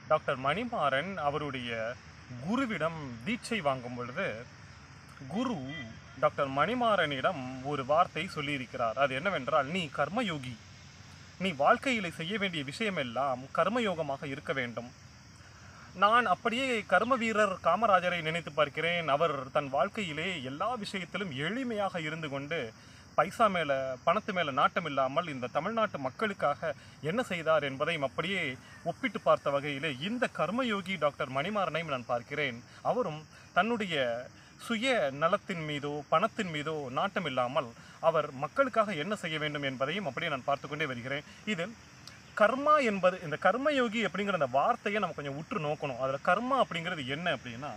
doctor Manimaran அவருடைய குருவிடம் தீட்சை வாங்கும் பொழுது குரு டாக்டர் மணிமாறனிடம் ஒரு வார்த்தை சொல்லியிருக்கிறார் அது என்னவென்றால் நீ கர்மயோகி நீ வாழ்க்கையிலே செய்ய வேண்டிய விஷயமெல்லாம் கர்மயோகமாக இருக்க வேண்டும் நான் அப்படியே கர்ம வீரர் காமராஜரை நினைத்து பார்க்கிறேன் அவர் தன் வாழ்க்கையிலே எல்லா விஷயத்திலும் எளிமையாக இருந்து கொண்டு பைசா மேல பணத்து மேல நாட்டம் இல்லாமல் இந்த தமிழ்நாட்டு மக்களுக்காக என்ன செய்தார் என்பதையும் அப்படியே ஒப்பிட்டு பார்த்த வகையிலே இந்த கர்மயோகி டாக்டர் மணிமாறனையும் நான் பார்க்கிறேன் அவரும் தன்னுடைய சுய நலத்தின் மீதோ பணத்தின் மீதோ நாட்டம் இல்லாமல் அவர் மக்களுக்காக என்ன செய்ய வேண்டும் என்பதையும் அப்படியே நான் பார்த்து கொண்டே வருகிறேன் இதில் கர்மா என்பது இந்த கர்மயோகி அப்படிங்கிற அந்த வார்த்தையை நம்ம கொஞ்சம் உற்று நோக்கணும் அதில் கர்மா அப்படிங்கிறது என்ன அப்படின்னா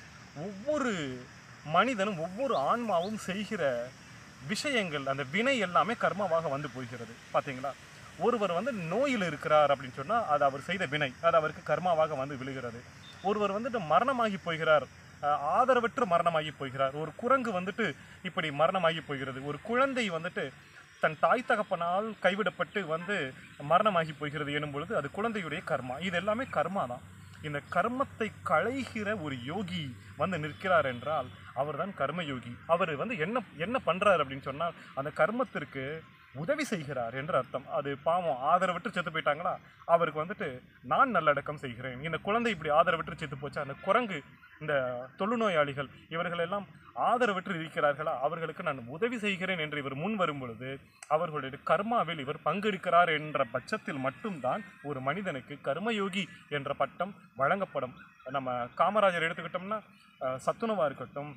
ஒவ்வொரு மனிதனும் ஒவ்வொரு ஆன்மாவும் செய்கிற விஷயங்கள் அந்த வினை எல்லாமே கர்மாவாக வந்து போகிறது பார்த்தீங்களா ஒருவர் வந்து நோயில் இருக்கிறார் அப்படின்னு சொன்னால் அது அவர் செய்த வினை அது அவருக்கு கர்மாவாக வந்து விழுகிறது ஒருவர் வந்துட்டு மரணமாகி போகிறார் அஹ் ஆதரவற்று மரணமாகி போகிறார் ஒரு குரங்கு வந்துட்டு இப்படி மரணமாகி போகிறது ஒரு குழந்தை வந்துட்டு தன் தாய் தகப்பனால் கைவிடப்பட்டு வந்து மரணமாகி போகிறது எனும் பொழுது அது குழந்தையுடைய கர்மா இது எல்லாமே கர்மா தான் இந்த கர்மத்தை களைகிற ஒரு யோகி வந்து நிற்கிறார் என்றால் அவர்தான் கர்மயோகி அவர் வந்து என்ன என்ன பண்றார் அப்படின்னு சொன்னால் அந்த கர்மத்திற்கு உதவி செய்கிறார் என்று அர்த்தம் அது பாவம் ஆதரவற்று செத்து போயிட்டாங்களா அவருக்கு வந்துட்டு நான் நல்லடக்கம் செய்கிறேன் இந்த குழந்தை இப்படி ஆதரவற்று செத்து போச்சு அந்த குரங்கு இந்த தொழுநோயாளிகள் இவர்கள் எல்லாம் ஆதரவற்று இருக்கிறார்களா அவர்களுக்கு நான் உதவி செய்கிறேன் என்று இவர் முன் வரும் பொழுது அவர்களுடைய கர்மாவில் இவர் பங்கெடுக்கிறார் என்ற பட்சத்தில் மட்டும்தான் ஒரு மனிதனுக்கு கர்மயோகி என்ற பட்டம் வழங்கப்படும் நம்ம காமராஜர் எடுத்துக்கிட்டோம்னா அஹ், சத்துணவா இருக்கட்டும்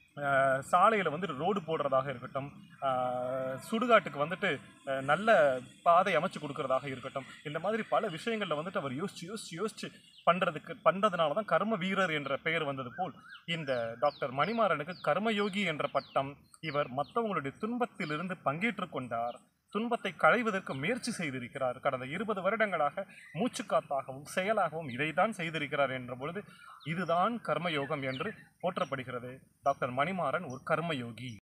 சாலையில் வந்துட்டு ரோடு போடுறதாக இருக்கட்டும் அஹ், சுடுகாட்டுக்கு வந்துட்டு அஹ், நல்ல பாதை அமைச்சு கொடுக்கறதாக இருக்கட்டும் இந்த மாதிரி பல விஷயங்களில் வந்துட்டு அவர் யோசிச்சு யோசிச்சு யோசிச்சு பண்ணுறதுக்கு பண்ணுறதுனால தான் கர்ம வீரர் என்ற பெயர் வந்தது போல் இந்த டாக்டர் மணிமாறனுக்கு கர்மயோகி என்ற பட்டம் இவர் மற்றவங்களுடைய துன்பத்திலிருந்து பங்கேற்று கொண்டார் துன்பத்தை களைவதற்கு முயற்சி செய்திருக்கிறார் கடந்த இருபது வருடங்களாக மூச்சுக்காத்தாகவும் செயலாகவும் இதைத்தான் செய்திருக்கிறார் என்ற பொழுது இதுதான் கர்மயோகம் என்று போற்றப்படுகிறது டாக்டர் மணிமாறன் ஒரு கர்மயோகி